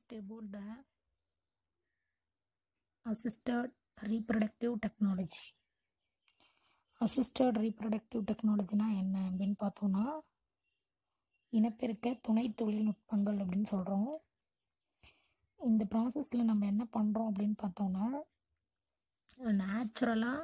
first about the assisted reproductive technology assisted reproductive technologyனா என்ன அப்படின்னு பார்த்தோம்னா இனப்பெருக்க துணை தொழில்நுட்பங்கள் அப்படின்னு சொல்கிறோம் இந்த ப்ராசஸில் நம்ம என்ன பண்ணுறோம் அப்படின்னு பார்த்தோம்னா நேச்சுரலாக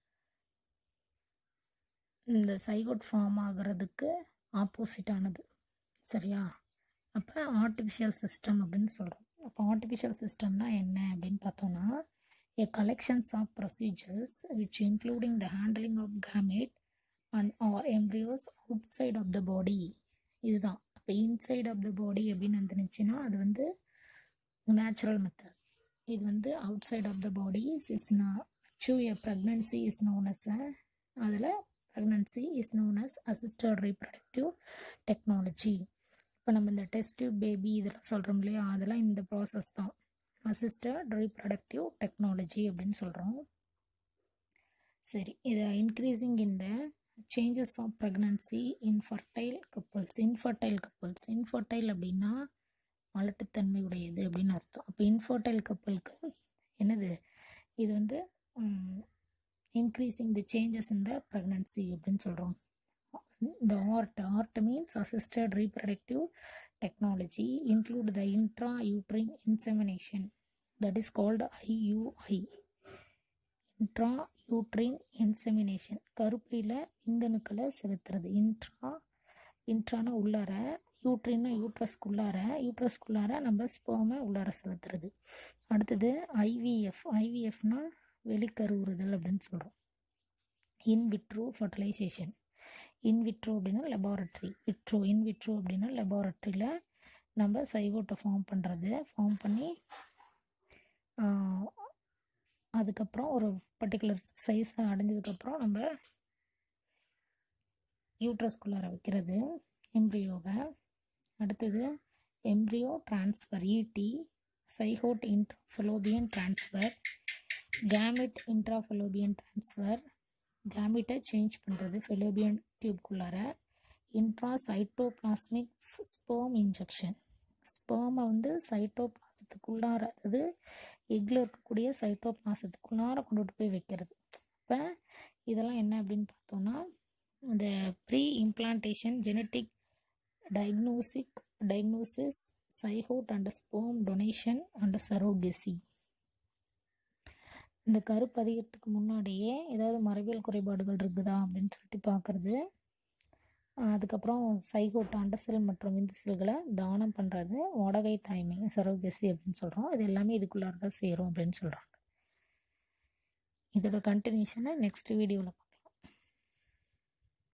இந்த சைகோட் ஃபார்ம் ஆகிறதுக்கு ஆப்போசிட்டானது சரியா அப்போ ஆர்டிஃபிஷியல் சிஸ்டம் அப்படின்னு சொல்கிறோம் அப்போ ஆர்டிஃபிஷியல் சிஸ்டம்னா என்ன அப்படின்னு பார்த்தோம்னா a collections of procedures which including the handling of gamete and or embryos outside of the body இதுதான் இப்போ இன்சைட் ஆஃப் த பாடி அப்படின்னு வந்துருந்துச்சுன்னா அது வந்து நேச்சுரல் மெத்தட் இது வந்து outside of the body is achieve a pregnancy is known as அதில் pregnancy is known as assisted reproductive technology இப்போ நம்ம இந்த டெஸ்ட் டியூப் பேபி இதெல்லாம் சொல்கிறோம் இல்லையா அதெல்லாம் இந்த ப்ராசஸ் தான் அசிஸ்டட் ரீப்ரடக்டிவ் டெக்னாலஜி அப்படின்னு சொல்கிறோம் சரி இது increasing in the changes of pregnancy infertile couples infertile couples infertile அப்படின்னா மலட்டுத்தன்மை உடையது அப்படின்னு அர்த்தம் அப்போ இன்ஃபர்டைல் கப்பலுக்கு என்னது இது வந்து increasing the changes in the pregnancy அப்படின்னு சொல்கிறோம் இந்த ART ART means assisted reproductive technology include the intrauterine insemination that is called IUI intrauterine insemination கருப்பையில் விந்தணுக்களை செலுத்துறது இன்ட்ரா இன்ட்ரானா உள்ளார யூட்ரின்னா யூட்ரஸ்க்குள்ளார யூட்ரஸ்க்குள்ளார நம்ம ஸ்போமை உள்ளார செலுத்துறது அடுத்தது ஐவிஎஃப் ஐவிஎஃப்னா வெளிக்கருவுறுதல் அப்படின்னு சொல்கிறோம் இன் விட்ரோ ஃபர்டிலைசேஷன் இன்விட்ரோ அப்படின்னா லெபார்ட்ரி விட்ரோ இன்விட்ரோ அப்படின்னா லெபார்ட்ரியில் நம்ம சைவோட்டை ஃபார்ம் பண்ணுறது ஃபார்ம் பண்ணி அதுக்கப்புறம் ஒரு பர்டிகுலர் சைஸ் அடைஞ்சதுக்கப்புறம் நம்ம யூட்ரஸ்குள்ளார வைக்கிறது எம்ப்ரியோவை அடுத்தது embryo transfer ET zygote intrafallopian transfer gamete intrafallopian transfer கேமிட்டை சேஞ்ச் பண்ணுறது ஃபெலோபியன் டியூப்குள்ளார இன்ட்ரா சைட்டோபிளாஸ்மிக் ஸ்போம் இன்ஜெக்ஷன் ஸ்போமை வந்து சைட்டோபிளாசத்துக்குள்ளார அதாவது எக்கில் இருக்கக்கூடிய சைட்டோபிளாசத்துக்குள்ளார கொண்டுட்டு போய் வைக்கிறது இப்போ இதெல்லாம் என்ன அப்படின்னு பார்த்தோம்னா இந்த pre implantation genetic diagnostic diagnosis zygote and sperm donation and surrogacy இந்த கருப்பதிகத்துக்கு முன்னாடியே ஏதாவது மரபியல் குறைபாடுகள் இருக்குதா அப்படின்னு சொல்லிட்டு பார்க்குறது அதுக்கப்புறம் சைகோட் அண்டசெல் மற்றும் விந்து செல்களை தானம் பண்ணுறது ஒடகை தாய்மை சரோகசி அப்படின்னு சொல்கிறோம் இது எல்லாமே இதுக்குள்ளார தான் சேரும் அப்படின்னு சொல்கிறாங்க இதோட கண்டினியூஷனை நெக்ஸ்ட் வீடியோவில்